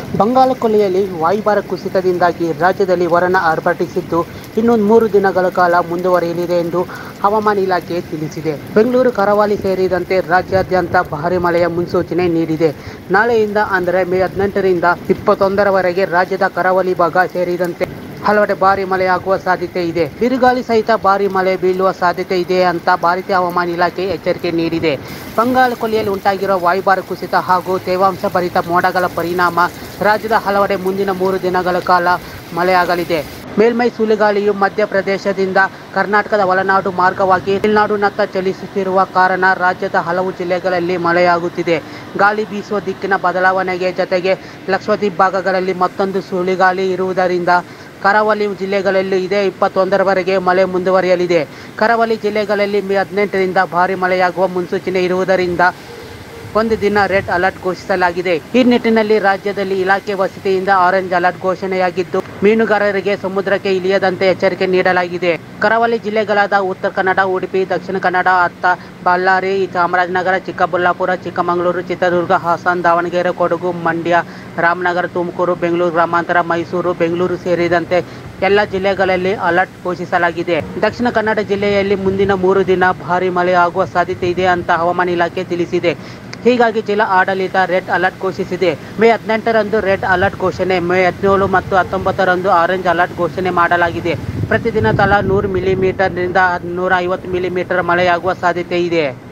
ಬಂಗಾಳಕೊಲ್ಲಿಯಲ್ಲಿ ವಾಯುಭಾರ ಕುಸಿತದಿಂದಾಗಿ ರಾಜ್ಯದಲ್ಲಿ ವರಣ ಆರ್ಭಟಿಸಿದ್ದು ಇನ್ನೊಂದು ಮೂರು ದಿನಗಳ ಕಾಲ ಮುಂದುವರಿಯಲಿದೆ ಎಂದು ಹವಾಮಾನ ಇಲಾಖೆ ತಿಳಿಸಿದೆ ಬೆಂಗಳೂರು ಕರಾವಳಿ ಸೇರಿದಂತೆ ರಾಜ್ಯಾದ್ಯಂತ ಭಾರಿ ಮಳೆಯ ಮುನ್ಸೂಚನೆ ನೀಡಿದೆ ನಾಳೆಯಿಂದ ಅಂದರೆ ಮೇ ಹದಿನೆಂಟರಿಂದ ಇಪ್ಪತ್ತೊಂದರವರೆಗೆ ರಾಜ್ಯದ ಕರಾವಳಿ ಭಾಗ ಸೇರಿದಂತೆ ಹಲವೆಡೆ ಭಾರಿ ಮಳೆಯಾಗುವ ಸಾಧ್ಯತೆ ಇದೆ ಬಿರುಗಾಳಿ ಸಹಿತ ಭಾರಿ ಮಳೆ ಬೀಳುವ ಸಾಧ್ಯತೆ ಇದೆ ಅಂತ ಭಾರತೀಯ ಹವಾಮಾನ ಇಲಾಖೆ ಎಚ್ಚರಿಕೆ ನೀಡಿದೆ ಬಂಗಾಳ ಕೊಲ್ಲಿಯಲ್ಲಿ ಉಂಟಾಗಿರುವ ವಾಯುಭಾರ ಕುಸಿತ ಹಾಗೂ ತೇವಾಂಶ ಭರಿತ ಮೋಡಗಳ ಪರಿಣಾಮ ರಾಜ್ಯದ ಹಲವೆಡೆ ಮುಂದಿನ ಮೂರು ದಿನಗಳ ಕಾಲ ಮಳೆಯಾಗಲಿದೆ ಮೇಲ್ಮೈ ಸುಳಿಗಾಳಿಯು ಮಧ್ಯಪ್ರದೇಶದಿಂದ ಕರ್ನಾಟಕದ ಒಳನಾಡು ಮಾರ್ಗವಾಗಿ ತಮಿಳುನಾಡಿನತ್ತ ಚಲಿಸುತ್ತಿರುವ ಕಾರಣ ರಾಜ್ಯದ ಹಲವು ಜಿಲ್ಲೆಗಳಲ್ಲಿ ಮಳೆಯಾಗುತ್ತಿದೆ ಗಾಳಿ ಬೀಸುವ ದಿಕ್ಕಿನ ಬದಲಾವಣೆಗೆ ಜೊತೆಗೆ ಲಕ್ಷದ್ವೀಪ್ ಭಾಗಗಳಲ್ಲಿ ಮತ್ತೊಂದು ಸುಳಿಗಾಳಿ ಇರುವುದರಿಂದ ಕರಾವಳಿ ಜಿಲ್ಲೆಗಳಲ್ಲಿ ಇದೇ ಇಪ್ಪತ್ತೊಂದರವರೆಗೆ ಮಳೆ ಮುಂದುವರಿಯಲಿದೆ ಕರಾವಳಿ ಜಿಲ್ಲೆಗಳಲ್ಲಿ ಮೇ ಹದಿನೆಂಟರಿಂದ ಭಾರಿ ಮಳೆಯಾಗುವ ಮುನ್ಸೂಚನೆ ಇರುವುದರಿಂದ ಒಂದು ದಿನ ರೆಡ್ ಅಲರ್ಟ್ ಘೋಷಿಸಲಾಗಿದೆ ಈ ನಿಟ್ಟಿನಲ್ಲಿ ರಾಜ್ಯದಲ್ಲಿ ಇಲಾಖೆ ವಸತಿಯಿಂದ ಆರೆಂಜ್ ಅಲರ್ಟ್ ಘೋಷಣೆಯಾಗಿದ್ದು ಮೀನುಗಾರರಿಗೆ ಸಮುದ್ರಕ್ಕೆ ಇಳಿಯದಂತೆ ಎಚ್ಚರಿಕೆ ನೀಡಲಾಗಿದೆ ಕರಾವಳಿ ಜಿಲ್ಲೆಗಳಾದ ಉತ್ತರ ಕನ್ನಡ ಉಡುಪಿ ದಕ್ಷಿಣ ಕನ್ನಡ ಅತ್ತ ಬಳ್ಳಾರಿ ಚಾಮರಾಜನಗರ ಚಿಕ್ಕಬಳ್ಳಾಪುರ ಚಿಕ್ಕಮಗಳೂರು ಚಿತ್ರದುರ್ಗ ಹಾಸನ ದಾವಣಗೆರೆ ಕೊಡಗು ಮಂಡ್ಯ ರಾಮನಗರ ತುಮಕೂರು ಬೆಂಗಳೂರು ಗ್ರಾಮಾಂತರ ಮೈಸೂರು ಬೆಂಗಳೂರು ಸೇರಿದಂತೆ ಎಲ್ಲ ಜಿಲ್ಲೆಗಳಲ್ಲಿ ಅಲರ್ಟ್ ಘೋಷಿಸಲಾಗಿದೆ ದಕ್ಷಿಣ ಕನ್ನಡ ಜಿಲ್ಲೆಯಲ್ಲಿ ಮುಂದಿನ ಮೂರು ದಿನ ಭಾರಿ ಮಳೆ ಆಗುವ ಸಾಧ್ಯತೆ ಇದೆ ಅಂತ ಹವಾಮಾನ ಇಲಾಖೆ ತಿಳಿಸಿದೆ ಹೀಗಾಗಿ ಜಿಲ್ಲಾ ಆಡಳಿತ ರೆಡ್ ಅಲರ್ಟ್ ಘೋಷಿಸಿದೆ ಮೇ ಹದಿನೆಂಟರಂದು ರೆಡ್ ಅಲರ್ಟ್ ಘೋಷಣೆ ಮೇ ಹದಿನೇಳು ಮತ್ತು ಹತ್ತೊಂಬತ್ತರಂದು ಆರೆಂಜ್ ಅಲರ್ಟ್ ಘೋಷಣೆ ಮಾಡಲಾಗಿದೆ ಪ್ರತಿದಿನ ತಲಾ ನೂರು ಮಿಲಿಮೀಟರ್ನಿಂದ ನೂರ ಐವತ್ತು ಮಿಲಿಮೀಟರ್ ಮಳೆಯಾಗುವ ಸಾಧ್ಯತೆ ಇದೆ